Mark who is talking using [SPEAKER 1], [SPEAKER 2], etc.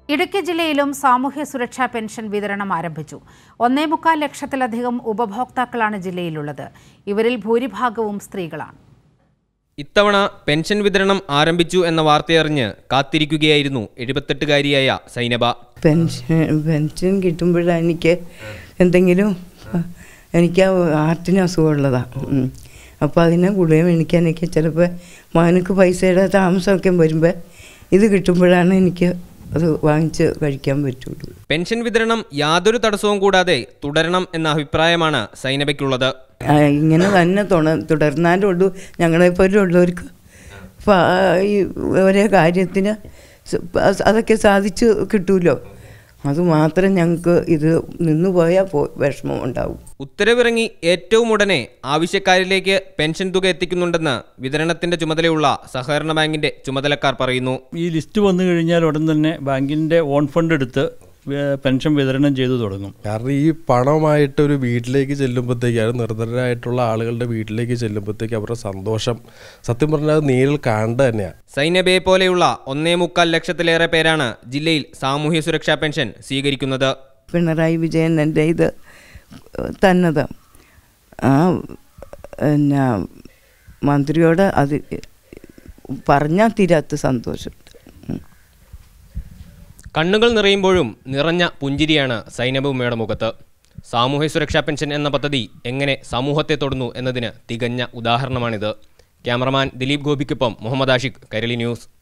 [SPEAKER 1] ഇടുക്കി ജില്ലയിലും സാമൂഹ്യ സുരക്ഷാ പെൻഷൻ വിതരണം ആരംഭിച്ചു ഒന്നേ മുക്കാൽ ലക്ഷത്തിലധികം ഉപഭോക്താക്കളാണ് ജില്ലയിലുള്ളത് ഇവരിൽ ഭൂരിഭാഗവും സ്ത്രീകളാണ്
[SPEAKER 2] ഇത്തവണ പെൻഷൻ വിതരണം ആരംഭിച്ചു എന്ന വാർത്തയറിഞ്ഞ് കാത്തിരിക്കുകയായിരുന്നു എഴുപത്തെട്ടുകാരിയായ സൈനബ
[SPEAKER 3] പെൻഷൻ പെൻഷൻ കിട്ടുമ്പോഴാണ് എനിക്ക് എന്തെങ്കിലും എനിക്ക് ഹാർട്ടിന് അസുഖമുള്ളതാണ് അപ്പോൾ അതിനെ ഗുളിക മേടിക്കാൻ എനിക്ക് ചിലപ്പോൾ മകനക്ക് പൈസയുടെ താമസമൊക്കെ വരുമ്പോൾ ഇത് കിട്ടുമ്പോഴാണ് എനിക്ക് അത് വാങ്ങിച്ച് കഴിക്കാൻ പറ്റുള്ളൂ
[SPEAKER 2] പെൻഷൻ വിതരണം യാതൊരു തടസ്സവും കൂടാതെ തുടരണം എന്ന അഭിപ്രായമാണ് സൈനബയ്ക്കുള്ളത്
[SPEAKER 3] ആ, ഇങ്ങനെ തന്നെ തുണ തുടർന്നാലുള്ളൂ ഞങ്ങളെപ്പോലുള്ളവർക്ക് ഫ- ഈ ഒരേ കാര്യത്തിന് സ- അതൊക്കെ സാധിച്ച് കിട്ടുമല്ലോ അതുമാത്രം ഞങ്ങൾക്ക് ഇത് നിന്നു പോയാൽ പോ വിഷമം ഉണ്ടാവും
[SPEAKER 2] ഉത്തരവിറങ്ങി ഏറ്റവും ഉടനെ ആവശ്യക്കാരിലേക്ക് പെൻഷൻ തുക എത്തിക്കുന്നുണ്ടെന്ന് വിതരണത്തിന്റെ ചുമതലയുള്ള സഹകരണ ബാങ്കിന്റെ ചുമതലക്കാർ പറയുന്നു
[SPEAKER 4] ഈ ലിസ്റ്റ് വന്നു കഴിഞ്ഞാൽ ഉടൻ തന്നെ ബാങ്കിൻ്റെ ഓൺ ഫണ്ട് എടുത്ത് വേ- പെൻഷൻ വിതരണം ചെയ്തു തുടങ്ങും
[SPEAKER 5] കാരണം ഈ പണമായിട്ട് ഒരു വീട്ടിലേക്ക് ചെല്ലുമ്പോഴത്തേക്ക് അത് നിർധനരായിട്ടുള്ള ആളുകളുടെ വീട്ടിലേക്ക് ചെല്ലുമ്പോഴത്തേക്ക് അവരുടെ സന്തോഷം സത്യം പറഞ്ഞാൽ അത് നേരിൽ കാണേണ്ടത് തന്നെയാണ്
[SPEAKER 2] സൈനബയെ പോലെയുള്ള ഒന്നേ മുക്കാൽ ലക്ഷത്തിലേറെ പേരാണ് ജില്ലയിൽ സാമൂഹ്യ സുരക്ഷാ പെൻഷൻ സ്വീകരിക്കുന്നത്
[SPEAKER 3] പിണറായി വിജയൻ എൻ്റെ ഇത് തന്നത് ആ പിന്നെ മന്ത്രിയോട് അത് പറഞ്ഞാൽ തീരാത്ത സന്തോഷമുണ്ട് ഉം.
[SPEAKER 2] കണ്ണുകൾ നിറയുമ്പോഴും നിറഞ്ഞ പുഞ്ചിരിയാണ് സൈനബ ഉമ്മയുടെ മുഖത്ത് സാമൂഹ്യ സുരക്ഷാ പെൻഷൻ എന്ന പദ്ധതി എങ്ങനെ സമൂഹത്തെ തൊടുന്നു എന്നതിന് തികഞ്ഞ ഉദാഹരണമാണിത് ക്യാമറമാൻ ദിലീപ് ഗോപിക്കൊപ്പം മുഹമ്മദ് ആഷിഖ് കരളി ന്യൂസ്